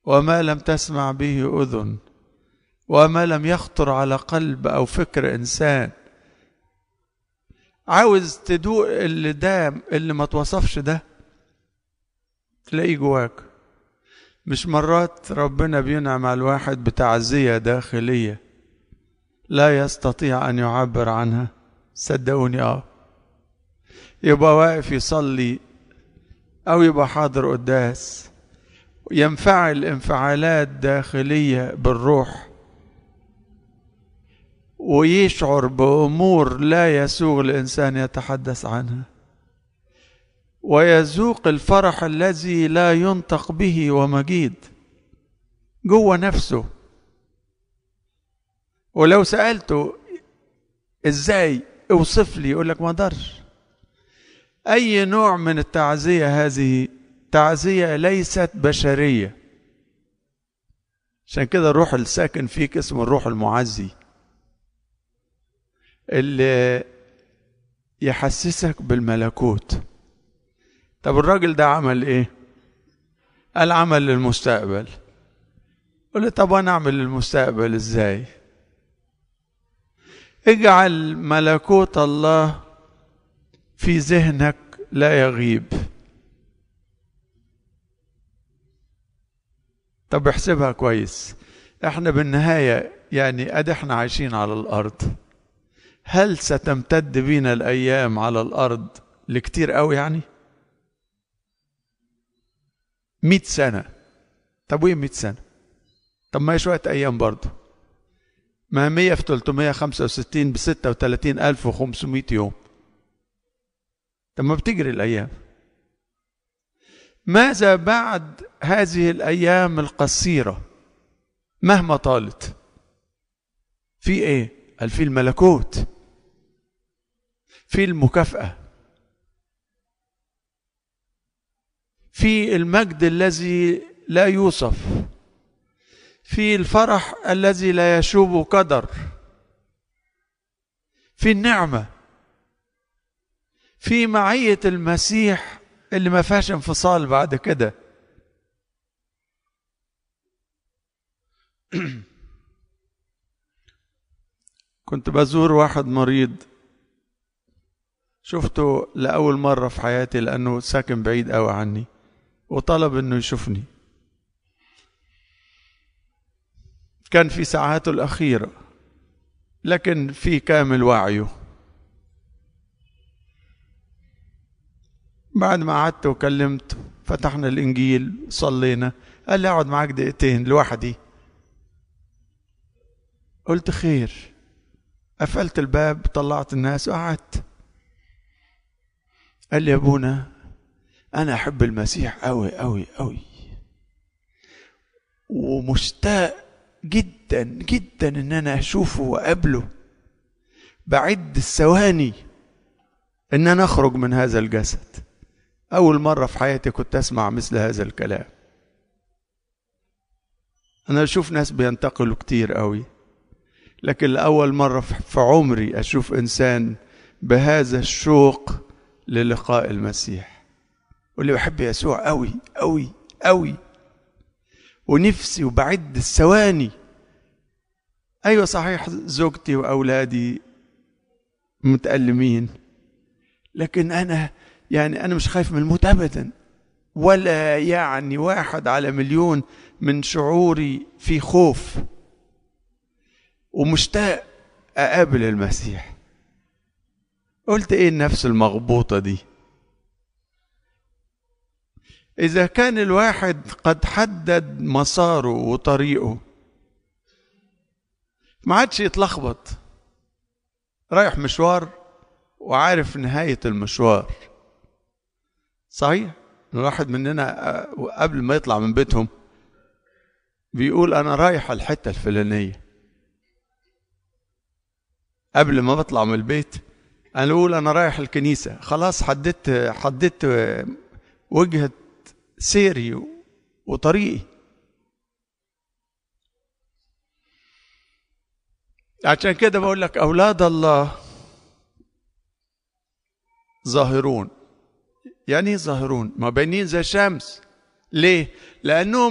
وما لم تسمع به أذن وما لم يخطر على قلب أو فكر إنسان عاوز تدوق اللي ده اللي ما توصفش ده تلاقيه جواك مش مرات ربنا بينعم على الواحد بتعزية داخلية لا يستطيع أن يعبر عنها صدقوني اه يبقى واقف يصلي أو يبقى حاضر قداس ينفعل انفعالات داخلية بالروح ويشعر بأمور لا يسوغ الإنسان يتحدث عنها ويذوق الفرح الذي لا ينطق به ومجيد جوه نفسه ولو سألته ازاي اوصف لي يقول لك ما اقدرش اي نوع من التعزية هذه تعزية ليست بشرية عشان كده الروح الساكن فيك اسمه الروح المعزي اللي يحسسك بالملكوت طب الراجل ده عمل ايه قال عمل للمستقبل قل طب انا اعمل للمستقبل ازاي اجعل ملكوت الله في ذهنك لا يغيب طب احسبها كويس احنا بالنهاية يعني ادي احنا عايشين على الارض هل ستمتد بينا الايام على الارض لكتير قوي يعني مئة سنة طب وين مئة سنة طب ما هي شوية أيام برضه ما مية في تلتمية خمسة وستين بستة وتلاتين ألف وخمسمائة يوم طب ما بتجري الأيام ماذا بعد هذه الأيام القصيرة مهما طالت في إيه قال في الملكوت في المكافأة في المجد الذي لا يوصف في الفرح الذي لا يشوب قدر في النعمه في معيه المسيح اللي ما فيهاش انفصال بعد كده كنت بزور واحد مريض شفته لأول مرة في حياتي لأنه ساكن بعيد قوي عني وطلب انه يشوفني كان في ساعاته الأخيرة لكن في كامل وعيه بعد ما قعدت وكلمت فتحنا الإنجيل صلينا قال لي أقعد معاك دقيقتين لوحدي قلت خير قفلت الباب طلعت الناس وقعدت قال لي يا ابونا انا احب المسيح قوي قوي قوي ومشتاق جدا جدا ان انا اشوفه واقابله بعد الثواني ان انا اخرج من هذا الجسد اول مره في حياتي كنت اسمع مثل هذا الكلام انا اشوف ناس بينتقلوا كتير قوي لكن لاول مره في عمري اشوف انسان بهذا الشوق للقاء المسيح واللي بحب يسوع قوي قوي قوي ونفسي وبعد الثواني ايوه صحيح زوجتي واولادي متألمين لكن انا يعني انا مش خايف من الموت ابدا ولا يعني واحد على مليون من شعوري في خوف ومشتاق اقابل المسيح قلت ايه النفس المغبوطه دي اذا كان الواحد قد حدد مساره وطريقه ما عادش يتلخبط رايح مشوار وعارف نهايه المشوار صحيح الواحد مننا قبل ما يطلع من بيتهم بيقول انا رايح الحته الفلانيه قبل ما بطلع من البيت انا اقول انا رايح الكنيسه خلاص حددت حددت وجهه سيري وطريقي عشان كده بقول لك اولاد الله ظاهرون يعني ايه ظاهرون ما باينين زي الشمس ليه لانهم